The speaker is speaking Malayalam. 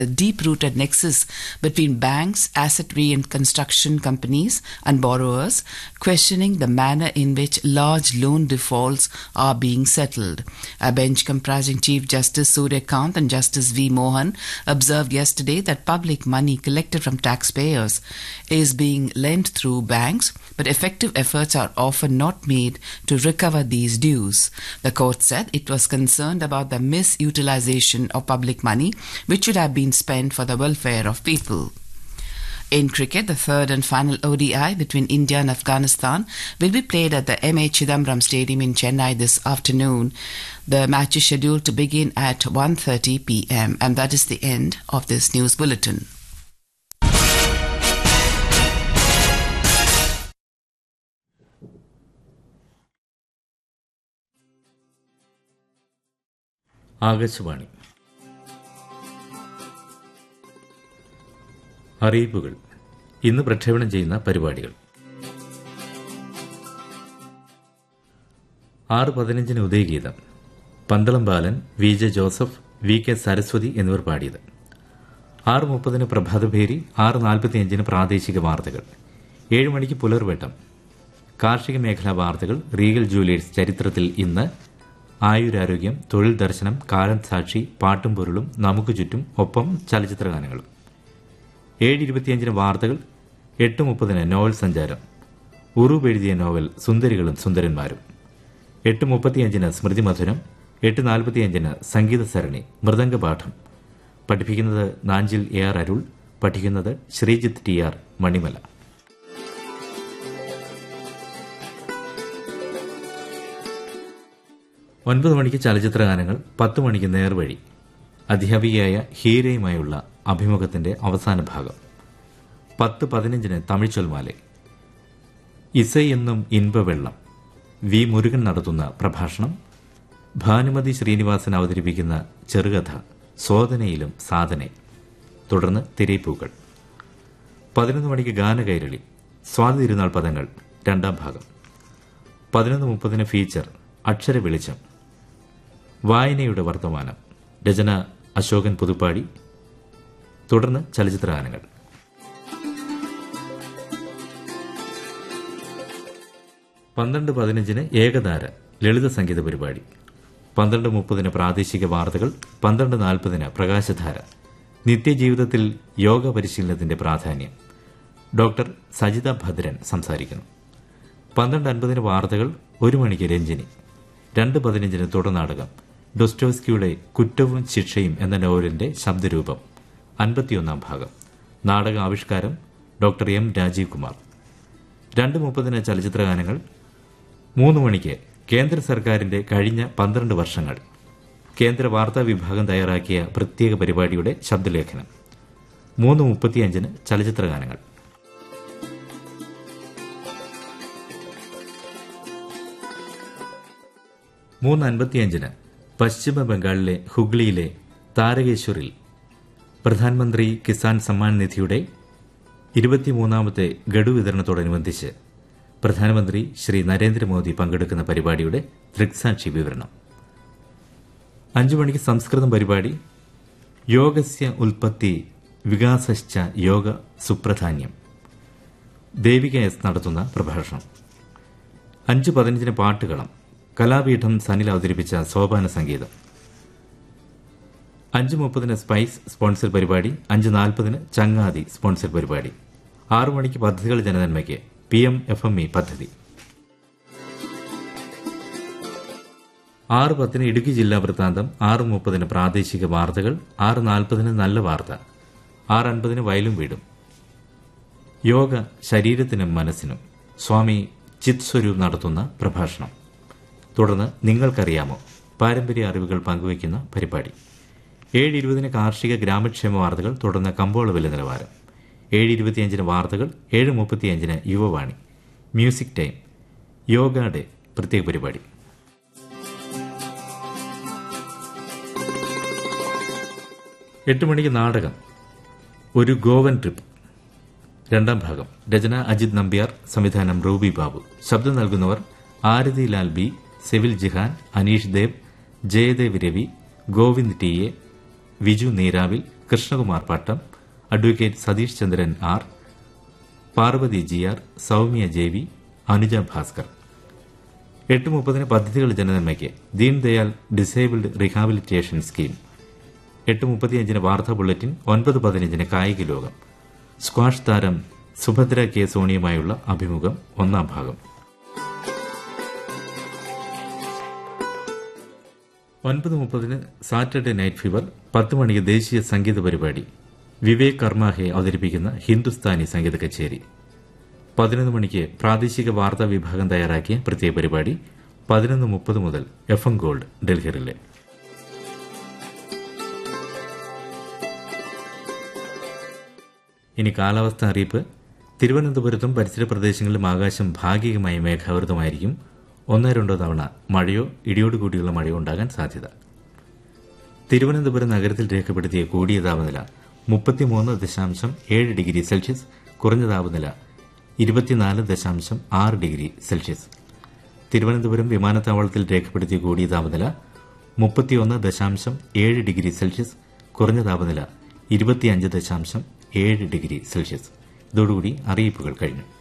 a deep rooted nexus between banks, asset reconstruction companies, and borrowers, questioning the manner in which large loan defaults are being settled. A bench comprising Chief Justice Surya Kant and Justice V. Mohan observed yesterday that public money collected from taxpayers is being lent through banks, but effective efforts are often not made to recover these dues. The court said it was concerned about the misutilization of public money, which should have been spent for the welfare of people. In cricket, the third and final ODI between India and Afghanistan will be played at the MA Chidambaram Stadium in Chennai this afternoon. The match is scheduled to begin at 1:30 p.m. and that is the end of this news bulletin. Akashvani അറിയിപ്പുകൾ ഇന്ന് പ്രക്ഷേപണം ചെയ്യുന്ന പരിപാടികൾ ആറ് പതിനഞ്ചിന് ഉദയഗീതം Pandalam Balan V J Joseph V K Saraswathi എന്നിവർ പാടിയത് ആറ് മുപ്പതിന് പ്രഭാതഭേരി ആറ് നാൽപ്പത്തിയഞ്ചിന് പ്രാദേശിക വാർത്തകൾ ഏഴ് മണിക്ക് പുലർവേട്ടം കാർഷിക മേഖലാ വാർത്തകൾ റീഗൽ ജൂലിയേഴ്സ് ചരിത്രത്തിൽ ഇന്ന് ആയുരാരോഗ്യം തൊഴിൽ ദർശനം കാലം സാക്ഷി പാട്ടും പൊരുളും നമുക്ക് ചുറ്റും ഒപ്പം ചലച്ചിത്ര ഗാനങ്ങളും ഏഴ് ഇരുപത്തിയഞ്ചിന് വാർത്തകൾ എട്ട് മുപ്പതിന് നോവൽ സഞ്ചാരം ഉറൂബ് എഴുതിയ നോവൽ സുന്ദരികളും സുന്ദരന്മാരും എട്ട് മുപ്പത്തിയഞ്ചിന് സ്മൃതി മധുരം എട്ട് നാൽപ്പത്തിയഞ്ചിന് സംഗീത സരണി മൃദംഗപാഠം പഠിപ്പിക്കുന്നത് നാഞ്ചിൽ എ ആർ അരുൾ പഠിക്കുന്നത് ശ്രീജിത്ത് ടി ആർ മണിമല ഒൻപത് മണിക്ക് ചലച്ചിത്ര ഗാനങ്ങൾ പത്ത് മണിക്ക് നേർവഴി അധ്യാപികയായ ഹീരയുമായുള്ള അഭിമുഖത്തിന്റെ അവസാന ഭാഗം പത്ത് പതിനഞ്ചിന് തമിഴ് ചൊൽമാലെ ഇസൈ എന്നും ഇൻപവെള്ളം വി മുരുകൻ നടത്തുന്ന പ്രഭാഷണം ഭാനുമതി ശ്രീനിവാസൻ അവതരിപ്പിക്കുന്ന ചെറുകഥ സോദനയിലും സാധനെ തുടർന്ന് തിരയിപ്പൂക്കൾ പതിനൊന്ന് മണിക്ക് ഗാനകൈരളി സ്വാതി തിരുനാൾ പദങ്ങൾ രണ്ടാം ഭാഗം പതിനൊന്ന് മുപ്പതിന് ഫീച്ചർ അക്ഷര വെളിച്ചം വായനയുടെ വർത്തമാനം രചന അശോകൻ പുതുപ്പാടി തുടർന്ന് ചലച്ചിത്ര ഗാനങ്ങൾ പന്ത്രണ്ട് പതിനഞ്ചിന് ഏകതാര ലളിത സംഗീത പരിപാടി പന്ത്രണ്ട് മുപ്പതിന് പ്രാദേശിക വാർത്തകൾ പന്ത്രണ്ട് നാൽപ്പതിന് പ്രകാശധാര നിത്യജീവിതത്തിൽ യോഗ പരിശീലനത്തിന്റെ പ്രാധാന്യം ഡോക്ടർ സജിത ഭദ്രൻ സംസാരിക്കുന്നു പന്ത്രണ്ട് അൻപതിന് വാർത്തകൾ ഒരു മണിക്ക് രഞ്ജിനി രണ്ട് പതിനഞ്ചിന് തുടർനാടകം ഡൊസ്റ്റോസ്കിയുടെ കുറ്റവും ശിക്ഷയും എന്ന നോവലിന്റെ ശബ്ദരൂപം അൻപത്തിയൊന്നാം ഭാഗം നാടക ആവിഷ്കാരം ഡോക്ടർ എം രാജീവ് കുമാർ രണ്ട് മുപ്പതിന് ചലച്ചിത്ര ഗാനങ്ങൾ മൂന്ന് മണിക്ക് കേന്ദ്ര സർക്കാരിന്റെ കഴിഞ്ഞ പന്ത്രണ്ട് വർഷങ്ങൾ കേന്ദ്ര വാർത്താ വിഭാഗം തയ്യാറാക്കിയ പ്രത്യേക പരിപാടിയുടെ ശബ്ദലേഖനം മൂന്ന് മുപ്പത്തിയഞ്ചിന് ചലച്ചിത്ര ഗാനങ്ങൾ മൂന്ന് അൻപത്തിയഞ്ചിന് പശ്ചിമ ബംഗാളിലെ ഹുഗ്ലിയിലെ താരകേശ്വറിൽ പ്രധാനമന്ത്രി കിസാൻ സമ്മാൻ നിധിയുടെ ഇരുപത്തിമൂന്നാമത്തെ ഗഡു വിതരണത്തോടനുബന്ധിച്ച് പ്രധാനമന്ത്രി ശ്രീ നരേന്ദ്രമോദി പങ്കെടുക്കുന്ന പരിപാടിയുടെ ദൃക്സാക്ഷി വിവരണം അഞ്ചു മണിക്ക് സംസ്കൃതം പരിപാടി യോഗസ്യ ഉൽപ്പത്തി വികാസശ്ച യോഗ സുപ്രധാന്യം ദേവിക എസ് നടത്തുന്ന പ്രഭാഷണം അഞ്ച് പതിനഞ്ചിന് പാട്ടുകളം കലാപീഠം സനിൽ അവതരിപ്പിച്ച സോപാന സംഗീതം അഞ്ച് മുപ്പതിന് സ്പൈസ് സ്പോൺസർ പരിപാടി അഞ്ച് നാൽപ്പതിന് ചങ്ങാതി സ്പോൺസർ പരിപാടി ആറു മണിക്ക് പദ്ധതികൾ ജനനന്മയ്ക്ക് P M F M E പദ്ധതി ആറ് പത്തിന് ഇടുക്കി ജില്ലാ വൃത്താന്തം ആറ് മുപ്പതിന് പ്രാദേശിക വാർത്തകൾ ആറ് നാൽപ്പതിന് നല്ല വാർത്ത ആറ് അൻപതിന് വയലും വീടും യോഗ ശരീരത്തിനും മനസ്സിനും സ്വാമി ചിത് സ്വരൂപ് നടത്തുന്ന പ്രഭാഷണം തുടർന്ന് നിങ്ങൾക്കറിയാമോ പാരമ്പര്യ അറിവുകൾ പങ്കുവയ്ക്കുന്ന പരിപാടി ഏഴ് ഇരുപതിന് കാർഷിക ഗ്രാമക്ഷേമ വാർത്തകൾ തുടർന്ന് കമ്പോള വില നിലവാരം ഏഴ് ഇരുപത്തിയഞ്ചിന് വാർത്തകൾ ഏഴ് മുപ്പത്തിയഞ്ചിന് Yuvavani music time yoga day പ്രത്യേക പരിപാടി എട്ട് മണിക്ക് നാടകം ഒരു ഗോവൻ ട്രിപ്പ് രണ്ടാം ഭാഗം രചന അജിത് നമ്പ്യാർ സംവിധാനം റൂബി ബാബു ശബ്ദം നൽകുന്നവർ Arathi Lal B Sevil Jihan Aneesh Dev Jayadev Ravi Govind T A Viju Neeravil Krishnakumar Pattom advocate Satheesh Chandran R Parvathy G R Soumya ജേവി അനുജ ഭാസ്കർ എട്ട് മുപ്പതിന് പദ്ധതികൾ ജനനന്മയ്ക്ക് ദീൻദയാൽ ഡിസേബിൾഡ് റീഹാബിലിറ്റേഷൻ സ്കീം എട്ട് മുപ്പത്തിയഞ്ചിന് വാർത്താ ബുള്ളറ്റിൻ ഒൻപത് പതിനഞ്ചിന് കായിക ലോകം സ്ക്വാഷ് താരം സുഭദ്ര കെ സോണിയുമായുള്ള അഭിമുഖം ഒന്നാം ഭാഗം ഒൻപത് മുപ്പതിന് സാറ്റർഡേ നൈറ്റ് ഫീവർ പത്ത് മണിക്ക് ദേശീയ സംഗീത പരിപാടി വിവേക് കർമാഹെ അവതരിപ്പിക്കുന്ന ഹിന്ദുസ്ഥാനി സംഗീത കച്ചേരി പതിനൊന്ന് മണിക്ക് പ്രാദേശിക വാർത്താ വിഭാഗം തയ്യാറാക്കിയ പ്രത്യേക പരിപാടി പതിനൊന്ന് മുപ്പത് മുതൽ എഫ് എം ഗോൾഡ് ഡൽഹിയിലെ ഇനി കാലാവസ്ഥ അറിയിപ്പ് തിരുവനന്തപുരത്തും പരിസര പ്രദേശങ്ങളിലും ആകാശം ഭാഗികമായി മേഘാവൃതമായിരിക്കും ഒന്നോ രണ്ടോ തവണ മഴയോ ഇടിയോടുകൂടിയുള്ള മഴയോ ഉണ്ടാകാൻ സാധ്യത തിരുവനന്തപുരം നഗരത്തിൽ രേഖപ്പെടുത്തിയ കൂടിയ താപനില മുപ്പത്തിമൂന്ന് ദശാംശം ഏഴ് ഡിഗ്രി സെൽഷ്യസ് കുറഞ്ഞ താപനില ഇരുപത്തിനാല് ദശാംശം ആറ് ഡിഗ്രി സെൽഷ്യസ് തിരുവനന്തപുരം വിമാനത്താവളത്തിൽ രേഖപ്പെടുത്തിയ കൂടിയ താപനില മുപ്പത്തിയൊന്ന് ദശാംശം ഏഴ് ഡിഗ്രി സെൽഷ്യസ് കുറഞ്ഞ താപനില ഇരുപത്തിയഞ്ച് ദശാംശം ഏഴ് ഡിഗ്രി സെൽഷ്യസ് ഇതോടുകൂടി അറിയിപ്പുകൾ കഴിഞ്ഞു